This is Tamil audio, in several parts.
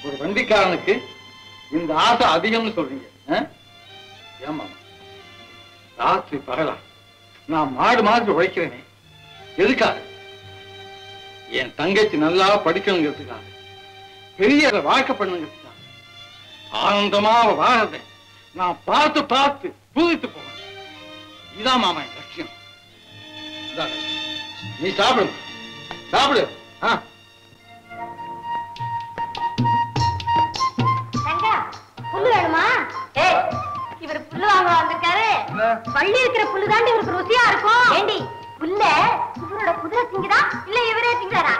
ஒரு வண்டிக்காரனுக்கு இந்த ஆசை அதிகம்னு சொல்றீங்க ஆ? ஏம்மா ராத்திரி பகலா நான் மாடு மாதிரி உழைக்கிறேனே எதுக்காக என் தங்கச்சி நல்லா படிக்கணுங்கிறதுக்காக பெரிய வாழ்க்கை பண்ணுங்கிறதுக்காக ஆனந்தமா அவ வாழறத நான் பார்த்து பார்த்து பூதித்து போவேன் இதான் மாமா என் லட்சியம் இந்தாங்க. நீ சாப்பிடு சாப்பிடு ஆ தங்கா புல்லு வேணுமா ஏய் இவர் புல்லு வாங்க வந்திருக்காரு வள்ளி இருக்கிற புல்லு தாண்டி இவருக்கு ருசியா இருக்கும் ஏண்டி புல்ல இவரோட குதிரை திங்குதா இல்ல இவரே திங்குறாரா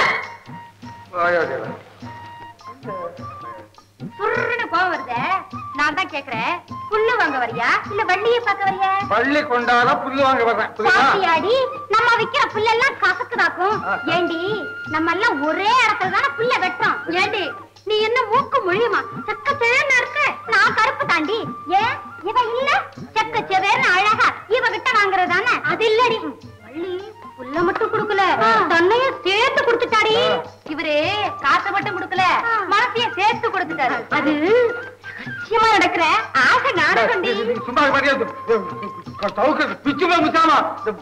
சுருன்னு கோவம் வருதே நான் தான் கேக்குறேன் புல்லு வாங்க வரியா இல்ல வள்ளிய பார்க்க வரியா பள்ளி கொண்டாட புல்லு வாங்க வர்றேன் புரியுதா பாத்தியாடி நம்ம விக்கிற புல்லெல்லாம் கசக்குதாக்கும் ஏண்டி நம்ம எல்லாம் ஒரே இடத்துல தானே புல்ல வெட்டுறோம் ஏண்டி நீ என்ன மூக்கு முழியுமா செக்க செவேன்னு இருக்க நான் கருப்பு தாண்டி ஏன் இவ இல்ல செக்க செவேன்னு அழகா இவ கிட்ட வாங்குறது தானே அது இல்லடி வள்ளி புல்ல மட்டும் குடுக்கல தன்னையும் சேர்த்து கொடுத்துட்டாடி இவரு காசை மட்டும் கொடுக்கல மனசைய சேர்த்து கொடுத்துட்டாரு அது ரகசியமா நடக்கிற ஆசை நாடகம்டி சும்மா பாரியா தவுக்கு பிச்சு போய் முச்சாமா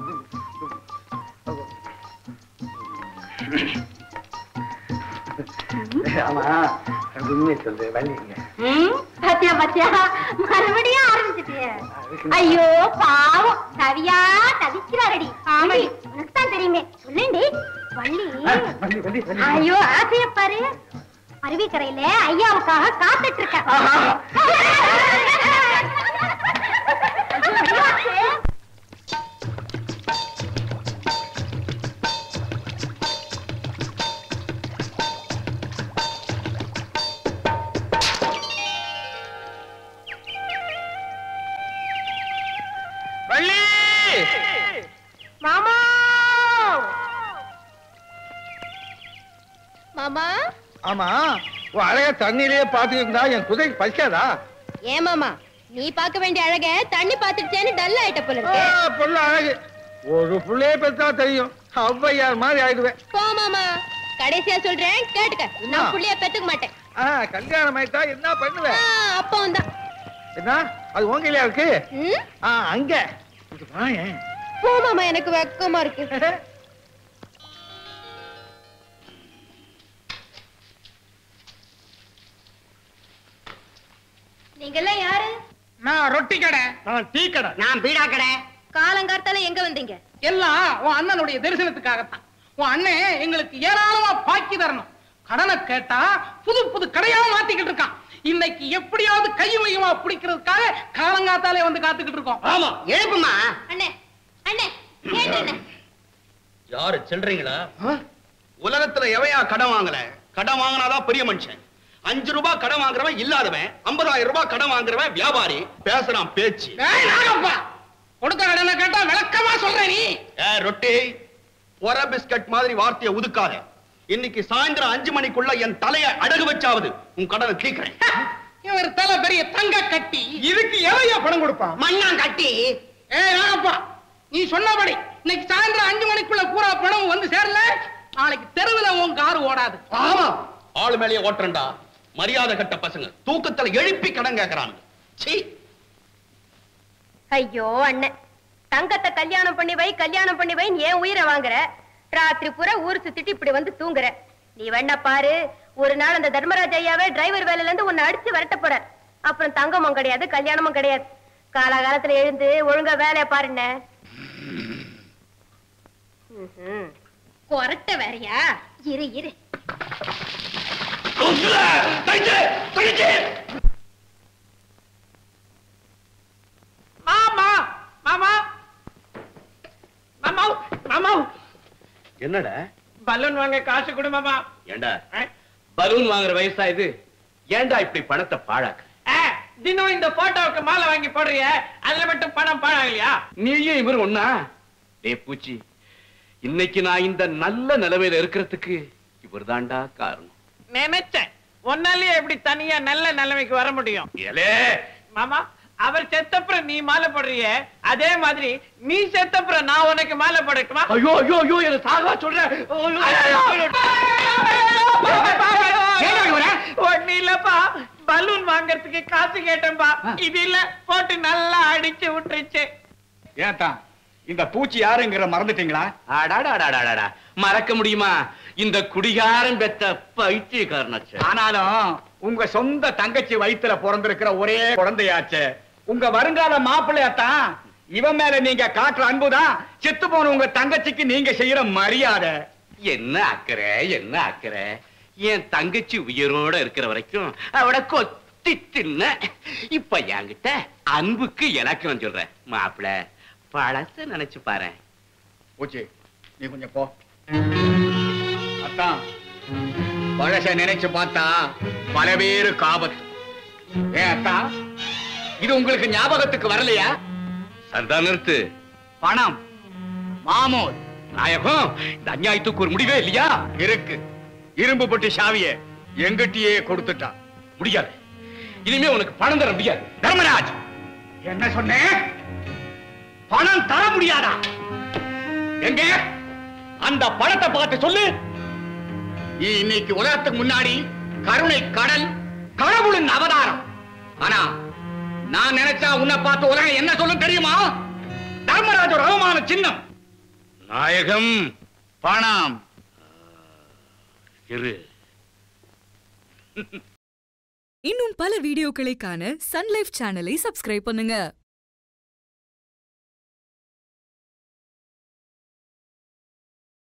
ஆமா உண்மையை சொல்லு வள்ளிங்க ம், பாத்தியா பாத்தியா மறுபடியும் ஆரம்பிச்சிட்டியே ஐயோ பாவம் தவியா தவிக்கிறாரடி ஆமடி உனக்கு தான் தெரியுமே சொல்லேண்டி வள்ளி வள்ளி வள்ளி வள்ளி ஐயோ ஆசைய பாரு அருவிக்கரையில ஐயாவுக்காக காத்துட்டு இருக்க வள்ளி மாமா மாமா ஆமா உன் அழக தண்ணியிலேயே பாத்துக்கிட்டு இருந்தா என் குதிரைக்கு பசிக்காதா ஏன் மாமா நீ பார்க்க வேண்டிய அழக தண்ணி பாத்துட்டேன்னு டல் ஆயிட்ட போல ஆ, புள்ள அழகு ஒரு புள்ளையே பெற்றா தெரியும் ஔவையார் மாதிரி ஆயிடுவேன் போ மாமா கடைசியா சொல்றேன் கேட்டுக்க நான் புள்ளைய பெத்துக்க மாட்டேன் ஆ, கல்யாணம் ஆயிட்டா என்ன பண்ணுவேன் அப்போ தான் என்ன அது உங்களையா இருக்கு ம் ஆ, அங்க இது வாயேன். போ மாமா எனக்கு வெக்கமா இருக்கு நீங்கெல்லாம் யாரு நான் ரொட்டி கடை நான் டீ கடை நான் பீடா கடை காலங்கார்த்தால எங்க வந்தீங்க எல்லாம் உன் அண்ணனுடைய தரிசனத்துக்காகத்தான் உன் அண்ணன் எங்களுக்கு ஏராளமா பாக்கி தரணும் கடனை கேட்டா புது புது கடையா மாத்திக்கிட்டு இருக்கான் இன்னைக்கு எப்படியாவது கையுமையுமா பிடிக்கிறதுக்காக காலங்காத்தாலே வந்து காத்துக்கிட்டு இருக்கோம் ஆமா எழுப்புமா அண்ணே அண்ணே கேட்டு அண்ணே யாரு சில்றீங்களா உலகத்துல எவையா கடன் வாங்கல கடன் வாங்கினாதான் பெரிய மனுஷன் அஞ்சு ரூபாய் கடன் வாங்குறவன் இல்லாதவன் ஐம்பதாயிரம் ரூபாய் கடன் வாங்குறவன் வியாபாரி பேசுறான் பேச்சு ஏய், நாகப்பா கொடுத்த கடனை கேட்டா விளக்கமா சொல்றேன் நீ ஏ ரொட்டி ஒர பிஸ்கட் மாதிரி வார்த்தையை உதுக்காத இன்னைக்கு சாயந்தரம் அஞ்சு மணிக்குள்ள என் தலைய அடகு வச்சாவது உன் கடனை தீக்கிறேன் இவர் தலை பெரிய தங்க கட்டி இதுக்கு எவையா பணம் கொடுப்பான் மண்ணா கட்டி ஏ நாகப்பா நீ சொன்னபடி இன்னைக்கு சாயந்தரம் அஞ்சு மணிக்குள்ள பூரா பணம் வந்து சேரல நாளைக்கு தெருவுல உன் கார் ஓடாது ஆமா ஆளு மேலேயே ஓட்டுறா மரியாதை கட்ட பசங்க தூக்கத்துல எழுப்பி கடன் கேக்குறானுங்க சீ ஐயோ அண்ணன் தங்கத்தை கல்யாணம் பண்ணி வை கல்யாணம் பண்ணி வைன்னு ஏன் உயிரை வாங்குற ராத்திரி பூரா ஊர் சுத்திட்டு இப்படி வந்து தூங்குற நீ வேணா பாரு ஒரு நாள் அந்த தர்மராஜ் ஐயாவே டிரைவர் வேலையில இருந்து உன்னை அடிச்சு விரட்ட போற அப்புறம் தங்கமும் கிடையாது கல்யாணமும் கிடையாது காலாகாலத்துல எழுந்து ஒழுங்கா வேலைய பாருண்ண கொரட்ட வேறையா இரு இரு மாமா மாமா மாமா மாமா என்னடா பலூன் வாங்க காசு கொடு மாமா ஏண்டா ஆ? பலூன் வாங்குற வயசா இது ஏன்டா இப்படி பணத்தை பாழாக்க ஆ, தினம் இந்த போட்டோவுக்கு மாலை வாங்கி போடுறிய அதுல மட்டும் பணம் பாழாகலையா நீயும் இவரு ஒண்ணா டே பூச்சி இன்னைக்கு நான் இந்த நல்ல நிலைமையில இருக்கிறதுக்கு இவர்தான்டா காரணம் நினைச்சேன் ஒன்னாலேயே எப்படி தனியா நல்ல நிலைமைக்கு வர முடியும் ஏலே மாமா அவர் செத்தப்புறம் நீ மாலை போடுறிய அதே மாதிரி நீ செத்தப்புறம் நான் உனக்கு மாலை போடட்டுமா ஐயோ ஐயோ ஐயோ எனக்கு சாகா சொல்றேன் ஏன்டா இவர? வாங்கறதுக்கு காசு கேட்டேன்பா இது இல்ல போட்டு நல்லா அடிச்சு விட்டுருச்சு ஏத்தான் இந்த பூச்சி யாருங்கிற மறந்துட்டீங்களா அடாடாடாடாடா மறக்க முடியுமா இந்த குடிகாரன் பெத்த பைத்தியக்காரனாச்சு ஆனாலும் உங்க சொந்த தங்கச்சி வயித்துல பிறந்திருக்கிற ஒரே குழந்தையாச்சே உங்க வருங்கால மாப்பிள்ளையாத்தான் இவன் மேல நீங்க காட்டுற அன்புதான் செத்து போன உங்க தங்கச்சிக்கு நீங்க செய்யற மரியாதை என்ன அக்கறை என்ன அக்கறை என் தங்கச்சி உயிரோட இருக்கிற வரைக்கும் அவட கொத்தி தின்ன இப்ப என்கிட்ட அன்புக்கு இலக்கணம் சொல்றேன் மாப்பிள பழச நினைச்சு பாரு பூச்சி நீ கொஞ்சம் போ அத்தான் பழச நினைச்சு பார்த்தா பல பேரு காபத்து ஏன் அத்தா இது உங்களுக்கு ஞாபகத்துக்கு வரலையா சரிதான் நிறுத்து பணம் மாமூல் நாயகம் இந்த அநியாயத்துக்கு ஒரு முடிவே இல்லையா இருக்கு இரும்பு பட்டி சாவிய எங்கிட்டயே கொடுத்துட்டான் முடியாது இனிமே உனக்கு பணம் தர முடியாது தர்மராஜ் என்ன சொன்னேன் பணம் தர முடியாதா எங்க அந்த பணத்தை பார்த்து சொல்லு நீ இன்னைக்கு உலகத்துக்கு முன்னாடி கருணை கடல் கடவுளின் அவதாரம் ஆனா நான் நினைச்சா உன்னை பார்த்து உலகம் என்ன சொல்லும் தெரியுமா தர்மராஜ ஒரு அவமான சின்னம் நாயகம் பணம் இரு இன்னும் பல வீடியோக்களை காண சன் லைஃப் சேனலை சப்ஸ்கிரைப் பண்ணுங்க